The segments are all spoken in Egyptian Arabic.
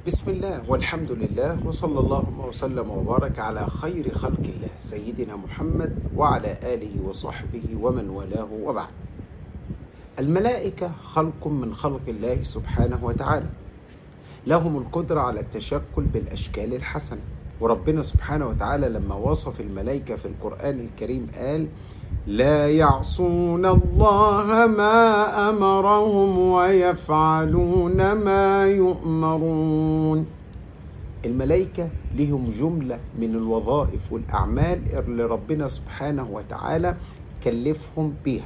بسم الله والحمد لله وصلى الله وسلم وبارك على خير خلق الله سيدنا محمد وعلى آله وصحبه ومن والاه وبعد الملائكة خلق من خلق الله سبحانه وتعالى لهم القدرة على التشكل بالأشكال الحسنة وربنا سبحانه وتعالى لما وصف الملائكة في القرآن الكريم قال لا يعصون الله ما امرهم ويفعلون ما يؤمرون الملائكه لهم جمله من الوظائف والاعمال اللي ربنا سبحانه وتعالى كلفهم بها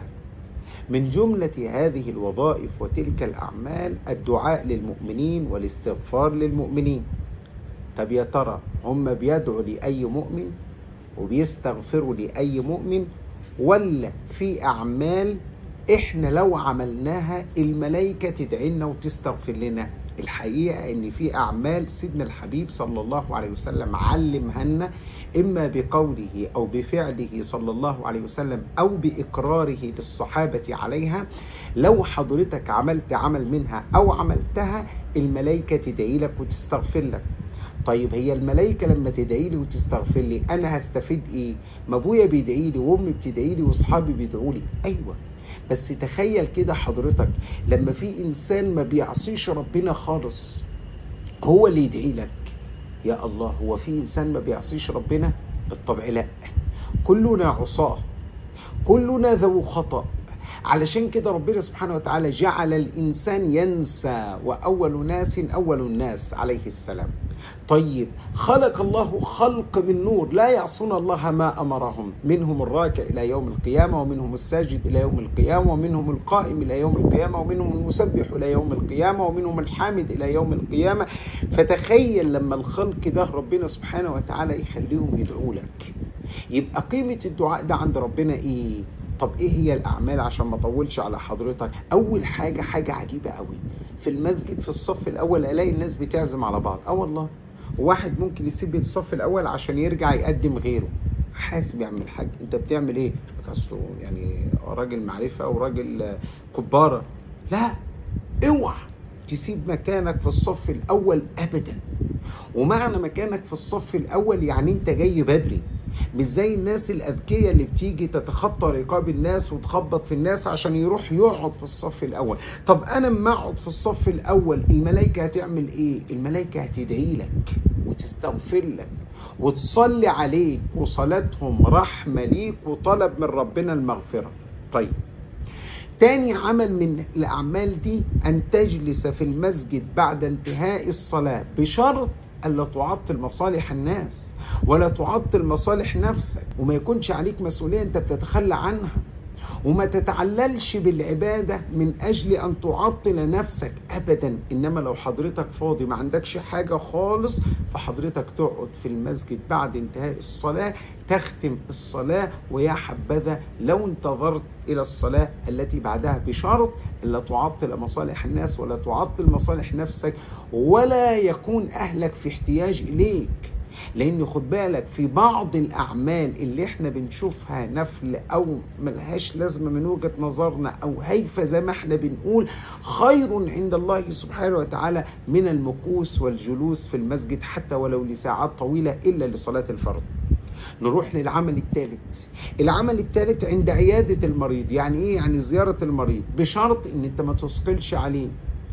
من جمله هذه الوظائف وتلك الاعمال الدعاء للمؤمنين والاستغفار للمؤمنين طب يا ترى هم بيدعوا لاي مؤمن وبيستغفروا لاي مؤمن ولا في اعمال احنا لو عملناها الملائكه تدعي لنا وتستغفر لنا الحقيقه ان في اعمال سيدنا الحبيب صلى الله عليه وسلم علمها لنا اما بقوله او بفعله صلى الله عليه وسلم او باقراره للصحابه عليها لو حضرتك عملت عمل منها او عملتها الملائكه تدعي لك وتستغفر لك طيب هي الملائكه لما تدعي لي وتستغفر لي انا هستفيد ايه ما ابويا بيدعي لي وامي بتدعي لي واصحابي بيدعوا لي ايوه بس تخيل كده حضرتك لما في انسان ما بيعصيش ربنا خالص هو اللي يدعي لك يا الله هو في انسان ما بيعصيش ربنا بالطبع لا كلنا عصاه كلنا ذو خطأ علشان كده ربنا سبحانه وتعالى جعل الانسان ينسى واول ناس اول الناس عليه السلام طيب خلق الله خلق من نور لا يعصون الله ما امرهم منهم الراكع الى يوم القيامه ومنهم الساجد الى يوم القيامه ومنهم القائم الى يوم القيامه ومنهم المسبح الى يوم القيامه ومنهم الحامد الى يوم القيامه فتخيل لما الخلق ده ربنا سبحانه وتعالى يخليهم يدعوا لك يبقى قيمه الدعاء ده عند ربنا ايه طب ايه هي الاعمال عشان ما اطولش على حضرتك اول حاجه حاجه عجيبه قوي في المسجد في الصف الاول الاقي الناس بتعزم على بعض اه والله واحد ممكن يسيب الصف الاول عشان يرجع يقدم غيره حاسب يا عم الحاج انت بتعمل ايه اصله يعني راجل معرفه وراجل كباره لا اوعى تسيب مكانك في الصف الاول ابدا ومعنى مكانك في الصف الاول يعني انت جاي بدري مش زي الناس الاذكياء اللي بتيجي تتخطى رقاب الناس وتخبط في الناس عشان يروح يقعد في الصف الاول طب انا اما اقعد في الصف الاول الملائكه هتعمل ايه الملائكه هتدعي لك وتستغفر لك وتصلي عليك وصلاتهم رحمه ليك وطلب من ربنا المغفره طيب تاني عمل من الأعمال دي أن تجلس في المسجد بعد انتهاء الصلاة بشرط ألا تعطل مصالح الناس ولا تعطل مصالح نفسك وما يكونش عليك مسؤولية أنت بتتخلى عنها وما تتعللش بالعبادة من أجل أن تعطل نفسك أبدا إنما لو حضرتك فاضي ما عندكش حاجة خالص فحضرتك تقعد في المسجد بعد انتهاء الصلاة تختم الصلاة ويا حبذا لو انتظرت إلى الصلاة التي بعدها بشرط ألا تعطل مصالح الناس ولا تعطل مصالح نفسك ولا يكون أهلك في احتياج إليك لان خد بالك في بعض الاعمال اللي احنا بنشوفها نفل او ملهاش لازمه من وجهه نظرنا او هيفه زي ما احنا بنقول خير عند الله سبحانه وتعالى من المكوث والجلوس في المسجد حتى ولو لساعات طويله الا لصلاه الفرض نروح للعمل الثالث العمل الثالث عند عياده المريض يعني ايه يعني زياره المريض بشرط ان انت ما تثقلش عليه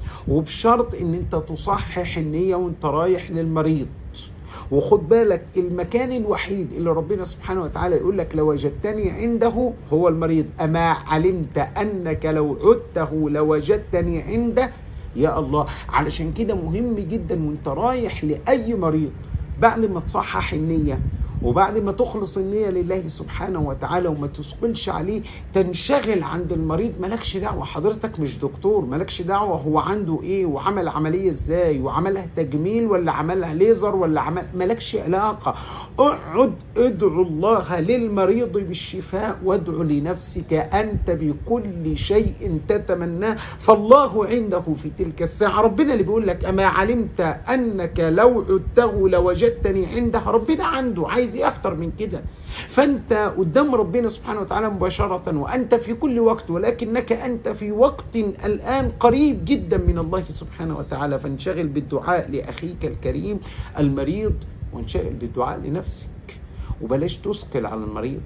وبشرط ان انت تصحح النيه وانت رايح للمريض وخد بالك المكان الوحيد اللي ربنا سبحانه وتعالى يقول لك لوجدتني عنده هو المريض أما علمت أنك لو عدته لوجدتني عنده يا الله علشان كده مهم جدا وانت رايح لأي مريض بعد ما تصحح النية وبعد ما تخلص النية لله سبحانه وتعالى وما تثقلش عليه تنشغل عند المريض مالكش دعوة حضرتك مش دكتور مالكش دعوة هو عنده ايه وعمل عملية ازاي وعملها تجميل ولا عملها ليزر ولا عمل مالكش علاقة اقعد ادعو الله للمريض بالشفاء وادعو لنفسك انت بكل شيء تتمناه فالله عنده في تلك الساعة ربنا اللي بيقول لك اما علمت انك لو عدته لوجدتني عنده ربنا عنده عايز عايز ايه اكتر من كده فانت قدام ربنا سبحانه وتعالى مباشره وانت في كل وقت ولكنك انت في وقت الان قريب جدا من الله سبحانه وتعالى فانشغل بالدعاء لاخيك الكريم المريض وانشغل بالدعاء لنفسك وبلاش تثقل على المريض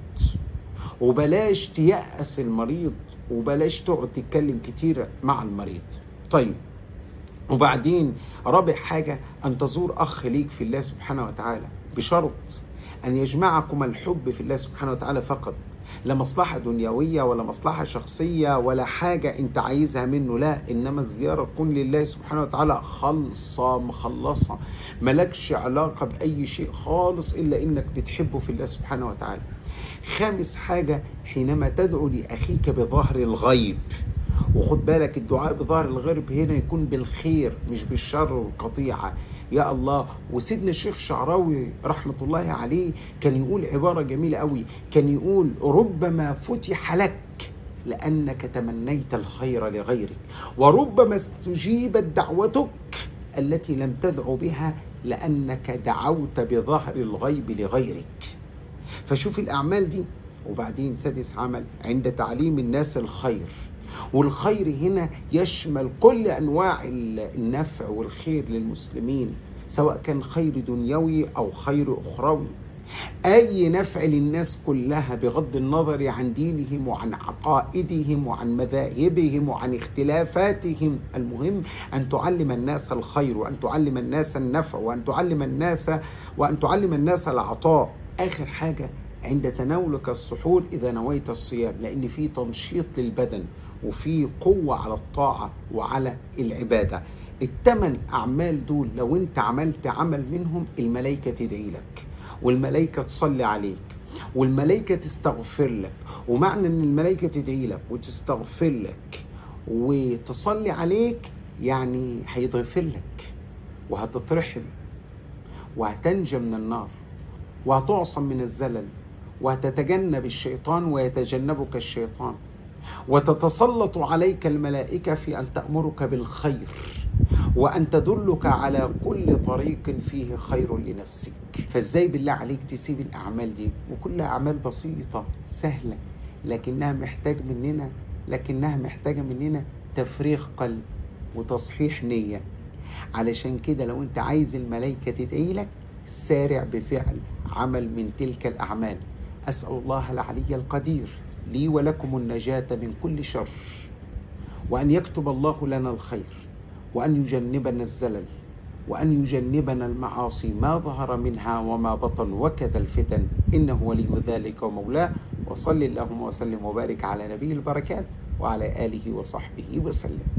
وبلاش تيأس المريض وبلاش تقعد تتكلم كتير مع المريض طيب وبعدين رابع حاجة أن تزور أخ ليك في الله سبحانه وتعالى بشرط أن يجمعكم الحب في الله سبحانه وتعالى فقط لا مصلحة دنيوية ولا مصلحة شخصية ولا حاجة أنت عايزها منه لا إنما الزيارة تكون لله سبحانه وتعالى خالصة مخلصة ملكش علاقة بأي شيء خالص إلا إنك بتحبه في الله سبحانه وتعالى خامس حاجة حينما تدعو لأخيك بظهر الغيب وخد بالك الدعاء بظهر الغيب هنا يكون بالخير مش بالشر والقطيعة يا الله وسيدنا الشيخ شعراوي رحمة الله عليه كان يقول عبارة جميلة قوي كان يقول ربما فتح لك لأنك تمنيت الخير لغيرك وربما استجيبت دعوتك التي لم تدعو بها لأنك دعوت بظهر الغيب لغيرك فشوف الأعمال دي وبعدين سادس عمل عند تعليم الناس الخير والخير هنا يشمل كل انواع النفع والخير للمسلمين سواء كان خير دنيوي او خير اخروي اي نفع للناس كلها بغض النظر عن دينهم وعن عقائدهم وعن مذاهبهم وعن اختلافاتهم المهم ان تعلم الناس الخير وان تعلم الناس النفع وان تعلم الناس وان تعلم الناس العطاء اخر حاجه عند تناولك السحور اذا نويت الصيام لان في تنشيط للبدن وفي قوة على الطاعة وعلى العبادة الثمان أعمال دول لو أنت عملت عمل منهم الملائكة تدعي لك والملائكة تصلي عليك والملائكة تستغفر لك ومعنى أن الملائكة تدعي لك وتستغفر لك وتصلي عليك يعني هيتغفر لك وهتترحم وهتنجى من النار وهتعصم من الزلل وهتتجنب الشيطان ويتجنبك الشيطان وتتسلط عليك الملائكه في ان تامرك بالخير وان تدلك على كل طريق فيه خير لنفسك فازاي بالله عليك تسيب الاعمال دي وكلها اعمال بسيطه سهله لكنها محتاج مننا لكنها محتاجه مننا تفريغ قلب وتصحيح نيه علشان كده لو انت عايز الملائكه تدعي لك سارع بفعل عمل من تلك الاعمال اسال الله العلي القدير لي ولكم النجاة من كل شر وأن يكتب الله لنا الخير وأن يجنبنا الزلل وأن يجنبنا المعاصي ما ظهر منها وما بطن وكذا الفتن إنه ولي ذلك ومولاه وصل اللهم وسلم وبارك على نبي البركات وعلى آله وصحبه وسلم